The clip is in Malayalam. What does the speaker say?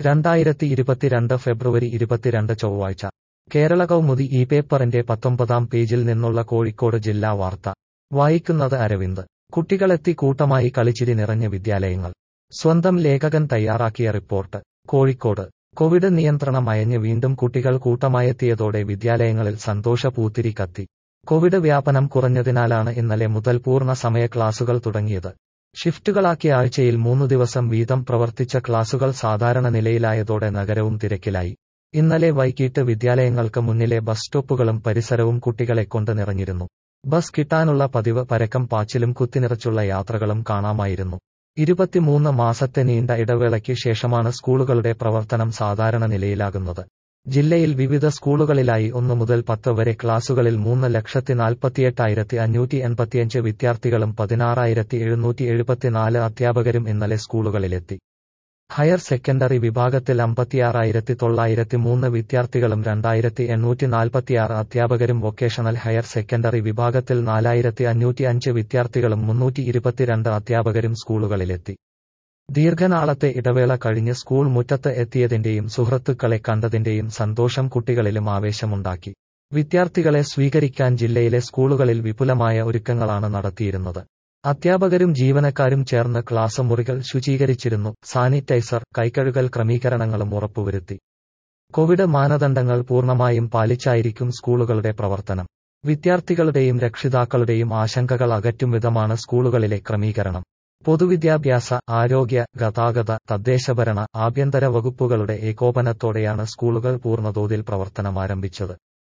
രണ്ടായിരത്തി ഇരുപത്തിരണ്ട് ഫെബ്രുവരി ഇരുപത്തിരണ്ട് ചൊവ്വാഴ്ച കേരള കൗമുദി ഈ പേപ്പറിന്റെ പത്തൊമ്പതാം പേജിൽ നിന്നുള്ള കോഴിക്കോട് ജില്ലാ വാർത്ത വായിക്കുന്നത് അരവിന്ദ് കുട്ടികളെത്തി കൂട്ടമായി കളിച്ചിരി നിറഞ്ഞ വിദ്യാലയങ്ങൾ സ്വന്തം ലേഖകൻ തയ്യാറാക്കിയ റിപ്പോർട്ട് കോഴിക്കോട് കോവിഡ് നിയന്ത്രണം അയഞ്ഞ് വീണ്ടും കുട്ടികൾ കൂട്ടമായെത്തിയതോടെ വിദ്യാലയങ്ങളിൽ സന്തോഷ പൂത്തിരി കത്തി കോവിഡ് വ്യാപനം കുറഞ്ഞതിനാലാണ് ഇന്നലെ മുതൽ പൂർണ്ണ സമയ ക്ലാസുകൾ തുടങ്ങിയത് ഷിഫ്റ്റുകളാക്കി ആഴ്ചയിൽ മൂന്നു ദിവസം വീതം പ്രവർത്തിച്ച ക്ലാസുകൾ സാധാരണ നിലയിലായതോടെ നഗരവും തിരക്കിലായി ഇന്നലെ വൈകിട്ട് വിദ്യാലയങ്ങൾക്ക് മുന്നിലെ ബസ് സ്റ്റോപ്പുകളും പരിസരവും കുട്ടികളെ കൊണ്ട് നിറഞ്ഞിരുന്നു ബസ് കിട്ടാനുള്ള പതിവ് പരക്കം പാച്ചിലും കുത്തിനിറച്ചുള്ള യാത്രകളും കാണാമായിരുന്നു ഇരുപത്തിമൂന്ന് മാസത്തെ നീണ്ട ഇടവേളയ്ക്ക് ശേഷമാണ് സ്കൂളുകളുടെ പ്രവർത്തനം സാധാരണ നിലയിലാകുന്നത് ജില്ലയിൽ വിവിധ സ്കൂളുകളിലായി ഒന്നു മുതൽ പത്ത് വരെ ക്ലാസുകളിൽ മൂന്ന് ലക്ഷത്തി നാൽപ്പത്തിയെട്ടായിരത്തി അഞ്ഞൂറ്റി എൺപത്തിയഞ്ച് വിദ്യാർത്ഥികളും പതിനാറായിരത്തി എഴുന്നൂറ്റി എഴുപത്തിനാല് അധ്യാപകരും ഇന്നലെ സ്കൂളുകളിലെത്തി ഹയർ സെക്കൻഡറി വിഭാഗത്തിൽ അമ്പത്തിയാറായിരത്തി തൊള്ളായിരത്തി മൂന്ന് വിദ്യാർത്ഥികളും രണ്ടായിരത്തി എണ്ണൂറ്റി നാൽപ്പത്തിയാറ് അധ്യാപകരും വൊക്കേഷണൽ ഹയർ സെക്കൻഡറി വിഭാഗത്തിൽ നാലായിരത്തി അഞ്ഞൂറ്റി അഞ്ച് വിദ്യാർത്ഥികളും മുന്നൂറ്റി ഇരുപത്തിരണ്ട് അധ്യാപകരും സ്കൂളുകളിലെത്തി ദീർഘനാളത്തെ ഇടവേള കഴിഞ്ഞ് സ്കൂൾ മുറ്റത്ത് എത്തിയതിന്റെയും സുഹൃത്തുക്കളെ കണ്ടതിന്റെയും സന്തോഷം കുട്ടികളിലും ആവേശമുണ്ടാക്കി വിദ്യാർത്ഥികളെ സ്വീകരിക്കാൻ ജില്ലയിലെ സ്കൂളുകളിൽ വിപുലമായ ഒരുക്കങ്ങളാണ് നടത്തിയിരുന്നത് അധ്യാപകരും ജീവനക്കാരും ചേർന്ന് ക്ലാസ് മുറികൾ ശുചീകരിച്ചിരുന്നു സാനിറ്റൈസർ കൈകഴുകൽ ക്രമീകരണങ്ങളും ഉറപ്പുവരുത്തി കോവിഡ് മാനദണ്ഡങ്ങൾ പൂർണ്ണമായും പാലിച്ചായിരിക്കും സ്കൂളുകളുടെ പ്രവർത്തനം വിദ്യാർത്ഥികളുടെയും രക്ഷിതാക്കളുടെയും ആശങ്കകൾ അകറ്റും വിധമാണ് സ്കൂളുകളിലെ ക്രമീകരണം പൊതുവിദ്യാഭ്യാസ ആരോഗ്യ ഗതാഗത തദ്ദേശഭരണ ആഭ്യന്തര വകുപ്പുകളുടെ ഏകോപനത്തോടെയാണ് സ്കൂളുകൾ പൂർണ്ണതോതിൽ പ്രവർത്തനമാരംഭിച്ചത്